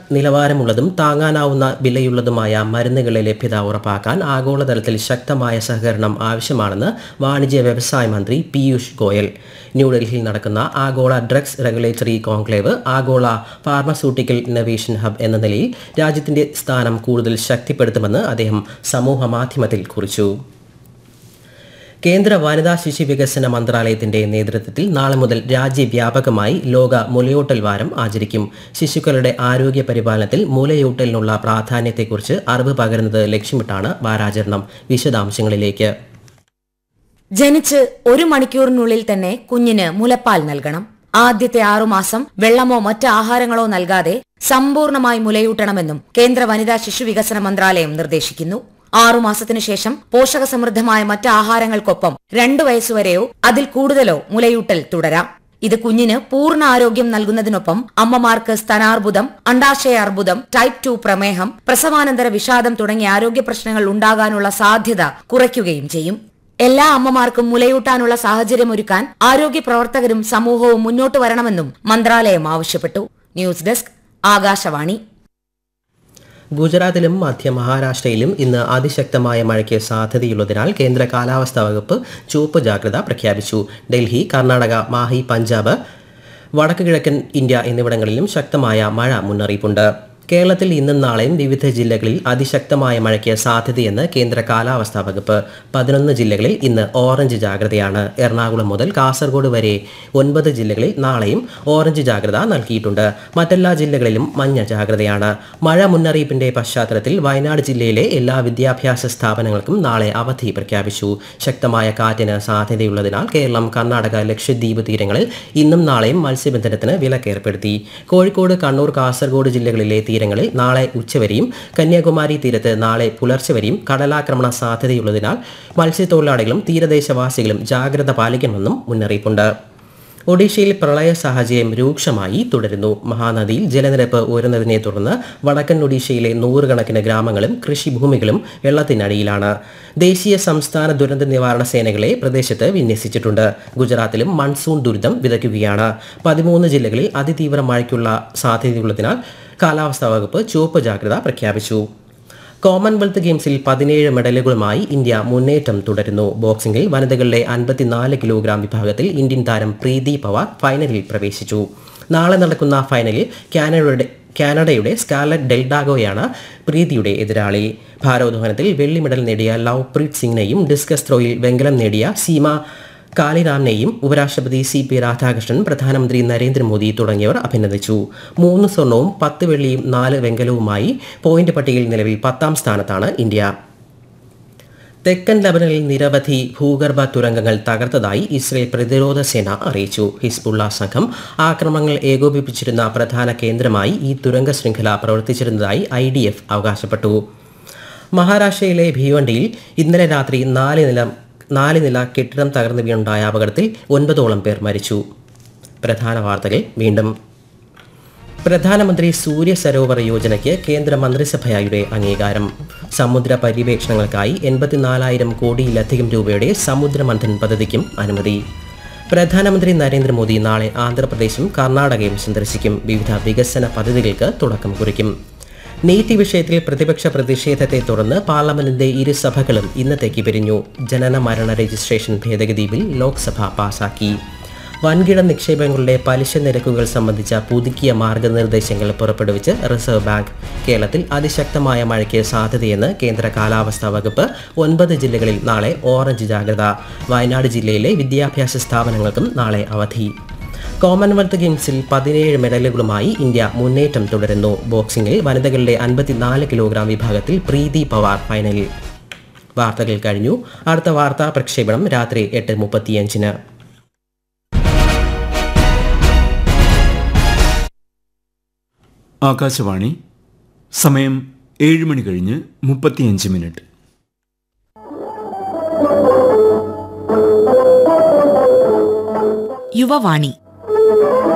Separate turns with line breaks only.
നിലവാരമുള്ളതും താങ്ങാനാവുന്ന വിലയുള്ളതുമായ മരുന്നുകളുടെ ലഭ്യത ഉറപ്പാക്കാൻ ആഗോളതലത്തിൽ ശക്തമായ സഹകരണം ആവശ്യമാണെന്ന് വാണിജ്യ വ്യവസായ മന്ത്രി പീയൂഷ് ഗോയൽ ന്യൂഡൽഹിയിൽ നടക്കുന്ന ആഗോള ഡ്രഗ്സ് റെഗുലേറ്ററി കോൺക്ലേവ് ആഗോള ഫാർമസ്യൂട്ടിക്കൽ ഇന്നവേഷൻ ഹബ് എന്ന നിലയിൽ രാജ്യത്തിന്റെ സ്ഥാനം കൂടുതൽ ശക്തിപ്പെടുത്തുമെന്ന് അദ്ദേഹം സമൂഹ മാധ്യമത്തിൽ കുറിച്ചു കേന്ദ്ര വനിതാ ശിശു വികസന മന്ത്രാലയത്തിന്റെ നേതൃത്വത്തിൽ നാളെ മുതൽ രാജ്യവ്യാപകമായി ലോക മുലയൂട്ടൽ വാരം ആചരിക്കും ശിശുക്കളുടെ ആരോഗ്യ പരിപാലനത്തിൽ മുലയൂട്ടലിനുള്ള പ്രാധാന്യത്തെക്കുറിച്ച് അറിവ് പകരുന്നത് ലക്ഷ്യമിട്ടാണ് വാരാചരണം വിശദാംശങ്ങളിലേക്ക്
ജനിച്ച് ഒരു മണിക്കൂറിനുള്ളിൽ തന്നെ കുഞ്ഞിന് മുലപ്പാൽ നൽകണം ആദ്യത്തെ ആറുമാസം വെള്ളമോ മറ്റ് ആഹാരങ്ങളോ നൽകാതെ സമ്പൂർണമായി മുലയൂട്ടണമെന്നും കേന്ദ്ര വനിതാ ശിശു വികസന മന്ത്രാലയം നിർദ്ദേശിക്കുന്നു ആറുമാസത്തിനു ശേഷം പോഷകസമൃദ്ധമായ മറ്റ് ആഹാരങ്ങൾക്കൊപ്പം രണ്ടു വയസ്സുവരെയോ അതിൽ കൂടുതലോ മുലയൂട്ടൽ തുടരാം ഇത് കുഞ്ഞിന് പൂർണ്ണ ആരോഗ്യം നൽകുന്നതിനൊപ്പം അമ്മമാർക്ക് സ്തനാർബുദം അണ്ടാശയ അർബുദം ടൈപ്പ് ടു പ്രമേഹം പ്രസവാനന്തര വിഷാദം തുടങ്ങിയ ആരോഗ്യ പ്രശ്നങ്ങൾ ഉണ്ടാകാനുള്ള സാധ്യത കുറയ്ക്കുകയും ചെയ്യും എല്ലാ അമ്മമാർക്കും മുലയൂട്ടാനുള്ള സാഹചര്യമൊരുക്കാൻ ആരോഗ്യ പ്രവർത്തകരും സമൂഹവും മുന്നോട്ട് വരണമെന്നും മന്ത്രാലയം ആവശ്യപ്പെട്ടു ന്യൂസ് ഡെസ്ക് ആകാശവാണി
ഗുജറാത്തിലും മധ്യ മഹാരാഷ്ട്രയിലും ഇന്ന് അതിശക്തമായ മഴയ്ക്ക് സാധ്യതയുള്ളതിനാൽ കേന്ദ്ര കാലാവസ്ഥാ വകുപ്പ് ചുവപ്പ് ജാഗ്രത പ്രഖ്യാപിച്ചു ഡൽഹി കർണാടക മാഹി പഞ്ചാബ് വടക്ക് കിഴക്കൻ ഇന്ത്യ എന്നിവിടങ്ങളിലും ശക്തമായ മഴ മുന്നറിയിപ്പുണ്ട് കേരളത്തിൽ ഇന്നും നാളെയും വിവിധ ജില്ലകളിൽ അതിശക്തമായ മഴയ്ക്ക് സാധ്യതയെന്ന് കേന്ദ്ര കാലാവസ്ഥാ വകുപ്പ് പതിനൊന്ന് ജില്ലകളിൽ ഇന്ന് ഓറഞ്ച് ജാഗ്രതയാണ് എറണാകുളം മുതൽ കാസർഗോഡ് വരെ ഒൻപത് ജില്ലകളിൽ നാളെയും ഓറഞ്ച് ജാഗ്രത നൽകിയിട്ടുണ്ട് മറ്റെല്ലാ ജില്ലകളിലും മഞ്ഞ ജാഗ്രതയാണ് മഴ മുന്നറിയിപ്പിന്റെ പശ്ചാത്തലത്തിൽ വയനാട് ജില്ലയിലെ എല്ലാ വിദ്യാഭ്യാസ സ്ഥാപനങ്ങൾക്കും നാളെ അവധി പ്രഖ്യാപിച്ചു ശക്തമായ കാറ്റിന് സാധ്യതയുള്ളതിനാൽ കേരളം കർണാടക ലക്ഷദ്വീപ് തീരങ്ങളിൽ ഇന്നും നാളെയും മത്സ്യബന്ധനത്തിന് വിലക്കേർപ്പെടുത്തി കോഴിക്കോട് കണ്ണൂർ കാസർഗോഡ് ജില്ലകളിലെ തീരങ്ങളിൽ നാളെ ഉച്ചവരെയും കന്യാകുമാരി തീരത്ത് നാളെ പുലർച്ചെ വരെയും കടലാക്രമണ സാധ്യതയുള്ളതിനാൽ മത്സ്യത്തൊഴിലാളികളും തീരദേശവാസികളും ജാഗ്രത പാലിക്കണമെന്നും മുന്നറിയിപ്പുണ്ട് ഒഡീഷയിൽ പ്രളയ സാഹചര്യം രൂക്ഷമായി തുടരുന്നു മഹാനദിയിൽ ജലനിരപ്പ് ഉയരുന്നതിനെ തുടർന്ന് വടക്കൻ ഒഡീഷയിലെ നൂറുകണക്കിന് ഗ്രാമങ്ങളും കൃഷിഭൂമികളും വെള്ളത്തിനടിയിലാണ് ദേശീയ സംസ്ഥാന ദുരന്ത നിവാരണ സേനകളെ പ്രദേശത്ത് വിന്യസിച്ചിട്ടുണ്ട് ഗുജറാത്തിലും മൺസൂൺ ദുരിതം വിതയ്ക്കുകയാണ് പതിമൂന്ന് ജില്ലകളിൽ അതിതീവ്ര മഴയ്ക്കുള്ള സാധ്യതയുള്ളതിനാൽ കാലാവസ്ഥാ വകുപ്പ് ചുവപ്പ് ജാഗ്രത പ്രഖ്യാപിച്ചു കോമൺവെൽത്ത് ഗെയിംസിൽ പതിനേഴ് മെഡലുകളുമായി ഇന്ത്യ മുന്നേറ്റം തുടരുന്നു ബോക്സിംഗിൽ വനിതകളുടെ അൻപത്തിനാല് കിലോഗ്രാം വിഭാഗത്തിൽ ഇന്ത്യൻ താരം പ്രീതി പവാർ ഫൈനലിൽ പ്രവേശിച്ചു നാളെ നടക്കുന്ന ഫൈനലിൽ കാനഡയുടെ കാനഡയുടെ സ്കാലറ്റ് ഡെൽഡാഗോയാണ് പ്രീതിയുടെ എതിരാളി ഭാരോദ്വഹനത്തിൽ വെള്ളി മെഡൽ നേടിയ ലവ്പ്രീത് സിംഗിനെയും ഡിസ്കസ് ത്രോയിൽ വെങ്കലം നേടിയ സീമ കാളിറാമിനെയും ഉപരാഷ്ട്രപതി സി പി രാധാകൃഷ്ണൻ പ്രധാനമന്ത്രി നരേന്ദ്രമോദി തുടങ്ങിയവർ അഭിനന്ദിച്ചു മൂന്ന് സ്വർണവും പത്ത് വെള്ളിയും നാല് വെങ്കലവുമായി പോയിന്റ് പട്ടികയിൽ നിലവിൽ പത്താം സ്ഥാനത്താണ് ഇന്ത്യ തെക്കൻ ലബനനിൽ നിരവധി ഭൂഗർഭ തുരങ്കങ്ങൾ തകർത്തതായി ഇസ്രയേൽ പ്രതിരോധ സേന അറിയിച്ചു ഹിസ്ബുള്ള സംഘം ആക്രമണങ്ങൾ ഏകോപിപ്പിച്ചിരുന്ന പ്രധാന കേന്ദ്രമായി ഈ തുരങ്ക ശൃംഖല പ്രവർത്തിച്ചിരുന്നതായി ഐ അവകാശപ്പെട്ടു മഹാരാഷ്ട്രയിലെ ഭീവണ്ടിയിൽ ഇന്നലെ രാത്രി നാല് നില നാല് നില കെട്ടിടം തകർന്നു വീണുണ്ടായ അപകടത്തിൽ ഒൻപതോളം പേർ മരിച്ചു പ്രധാന വാർത്തകൾ വീണ്ടും പ്രധാനമന്ത്രി സൂര്യ സരോവർ യോജനയ്ക്ക് കേന്ദ്ര മന്ത്രിസഭയുടെ അംഗീകാരം സമുദ്ര പര്യവേക്ഷണങ്ങൾക്കായി എൺപത്തിനാലായിരം കോടിയിലധികം രൂപയുടെ സമുദ്രമന്ഥൻ പദ്ധതിക്കും അനുമതി പ്രധാനമന്ത്രി നരേന്ദ്രമോദി നാളെ ആന്ധ്രാപ്രദേശും കർണാടകയും സന്ദർശിക്കും വിവിധ വികസന പദ്ധതികൾക്ക് തുടക്കം കുറിക്കും നീറ്റ് വിഷയത്തിൽ പ്രതിപക്ഷ പ്രതിഷേധത്തെ തുടർന്ന് പാർലമെന്റിന്റെ ഇരുസഭകളും ഇന്നത്തേക്ക് പിരിഞ്ഞു ജനന മരണ രജിസ്ട്രേഷൻ ഭേദഗതി ബിൽ ലോക്സഭ പാസാക്കി വൻകിട നിക്ഷേപങ്ങളുടെ പലിശ നിരക്കുകൾ സംബന്ധിച്ച പുതുക്കിയ മാർഗനിർദ്ദേശങ്ങൾ പുറപ്പെടുവിച്ച് റിസർവ് ബാങ്ക് കേരളത്തിൽ അതിശക്തമായ മഴയ്ക്ക് സാധ്യതയെന്ന് കേന്ദ്ര കാലാവസ്ഥാ വകുപ്പ് ഒൻപത് ജില്ലകളിൽ നാളെ ഓറഞ്ച് ജാഗ്രത വയനാട് ജില്ലയിലെ വിദ്യാഭ്യാസ സ്ഥാപനങ്ങൾക്കും നാളെ അവധി കോമൺവെൽത്ത് ഗെയിംസിൽ പതിനേഴ് മെഡലുകളുമായി ഇന്ത്യ മുന്നേറ്റം തുടരുന്നു ബോക്സിംഗിൽ വനിതകളുടെ അൻപത്തിനാല് കിലോഗ്രാം വിഭാഗത്തിൽ പ്രീതി പവാർ ഫൈനലിൽ വാർത്തകൾ കഴിഞ്ഞു അടുത്ത വാർത്താ പ്രക്ഷേപണം രാത്രി എട്ട് മുപ്പത്തിയഞ്ചിന്
ആകാശവാണി സമയം ഏഴ് മണി കഴിഞ്ഞ് മുപ്പത്തിയഞ്ച് മിനിറ്റ്
യുവവാണി